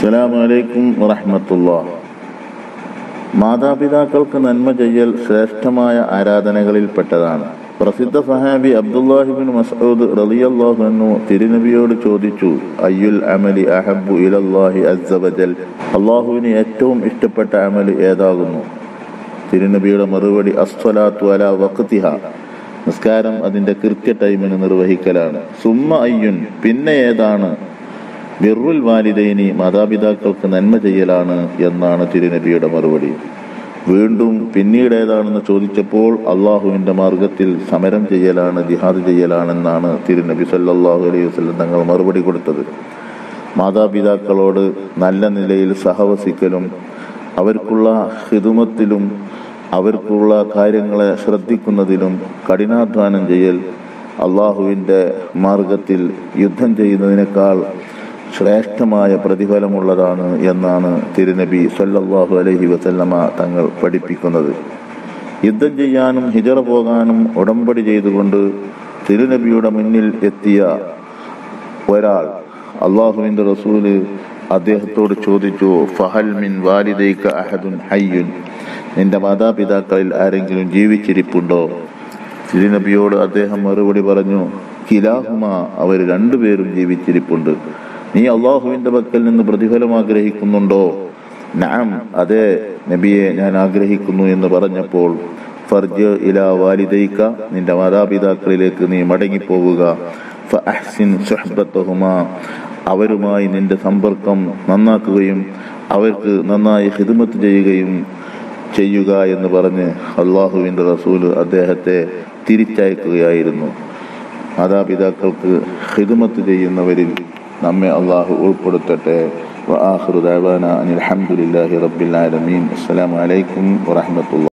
അസ്സലാമലൈക്കും വറഹമത്തുള്ള മാതാപിതാക്കൾക്ക് നന്മ ചെയ്യൽ ശ്രേഷ്ഠമായ ആരാധനകളിൽപ്പെട്ടതാണ് പ്രസിദ്ധ സഹാബി അബ്ദുല്ലാഹിബിൻ മസൂദ് റളിയല്ലാഹു തിരുനബിയോട് ചോദിച്ചു അയ്യുൽ അമലി അഹബ്ബു ഇലല്ലാഹി അസ്സവജൽ അള്ളാഹുവിന് ഏറ്റവും ഇഷ്ടപ്പെട്ട അമല് ഏതാകുന്നു തിരുനബിയുടെ മറുപടി അസ്വലാത്തു അല വക്തിഹ നിസ്കാരം അതിന്റെ കൃത്യ ടൈമിന് നിർവഹിക്കലാണ് സുമ്മ അയ്യുൻ പിന്നെ ഏതാണ് ബിറുൽ വാലിദൈനി മാതാപിതാക്കൾക്ക് നന്മ ചെയ്യലാണ് എന്നാണ് തിരുനബിയുടെ മറുപടി വീണ്ടും പിന്നീട് ഏതാണെന്ന് ചോദിച്ചപ്പോൾ അള്ളാഹുവിന്റെ മാർഗത്തിൽ സമരം ചെയ്യലാണ് ജിഹാദ് ചെയ്യലാണെന്നാണ് തിരുനബി സല്ലല്ലാഹു അലൈഹി വസല്ലം തങ്ങൾ മറുപടി കൊടുത്തത് മാതാപിതാക്കളോട് നല്ല നിലയിൽ സഹവസിക്കലും അവർക്കുള്ള ഹിതുമത്തിലും അവർക്കുള്ള കാര്യങ്ങളെ ശ്രദ്ധിക്കുന്നതിലും കഠിനാധ്വാനം ചെയ്യൽ അള്ളാഹുവിൻ്റെ മാർഗത്തിൽ യുദ്ധം ചെയ്യുന്നതിനേക്കാൾ ശ്രേഷ്ഠമായ പ്രതിഫലമുള്ളതാണ് എന്നാണ് തിരുനബി സല്ലല്ലാഹു അലൈഹി വസല്ലമ തങ്ങൾ പഠിപ്പിക്കുന്നത് യുദ്ധം ചെയ്യാനും ഹിജറ പോകാനും ഉടമ്പടി ചെയ്തുകൊണ്ട് തിരുനബിയുടെ മുന്നിൽ എത്തിയ ഒരാൾ അള്ളാഹുവിൻ്റെ റസൂല് അദ്ദേഹത്തോട് ചോദിച്ചു ഫഹൽ മിൻ വാലിദൈക അഹദുൻ ഹയ്യുൻ നിന്റെ മാതാപിതാക്കളിൽ ആരെങ്കിലും ജീവിച്ചിരിപ്പുണ്ടോ തിരുനബിയോട് അദ്ദേഹം മറുപടി പറഞ്ഞു കിലാഹുമ അവർ രണ്ടുപേരും ജീവിച്ചിരിപ്പുണ്ട് നീ അള്ളാഹുവിന്റെ പക്കൽ നിന്ന് പ്രതിഫലം ആഗ്രഹിക്കുന്നുണ്ടോ നാം അതെ നബിയെ ഞാൻ ആഗ്രഹിക്കുന്നു എന്ന് പറഞ്ഞപ്പോൾ ഫർജ് ഇല വാലിദൈക്ക നിന്റെ മാതാപിതാക്കളിലേക്ക് നീ മടങ്ങിപ്പോവുക ഫഅഹ്സിൻ സുഹ്ബത്തഹുമ അവരുമായി നിന്റെ സമ്പർക്കം നന്നാക്കുകയും അവർക്ക് നന്നായി ഹിദ്മത്ത് ചെയ്യുകയും ചെയ്യുക എന്ന് പറഞ്ഞ് അള്ളാഹുവിൻ്റെ റസൂല് അദ്ദേഹത്തെ തിരിച്ചയക്കുകയായിരുന്നു മാതാപിതാക്കൾക്ക് ഹിദ്മത്ത് ചെയ്യുന്നവരിൽ നമ്മെ അള്ളാഹു ഉൾപ്പെടുത്തട്ടെ وآخر دعوانا أن الحمد لله رب العالمين السلام عليكم ورحمة الله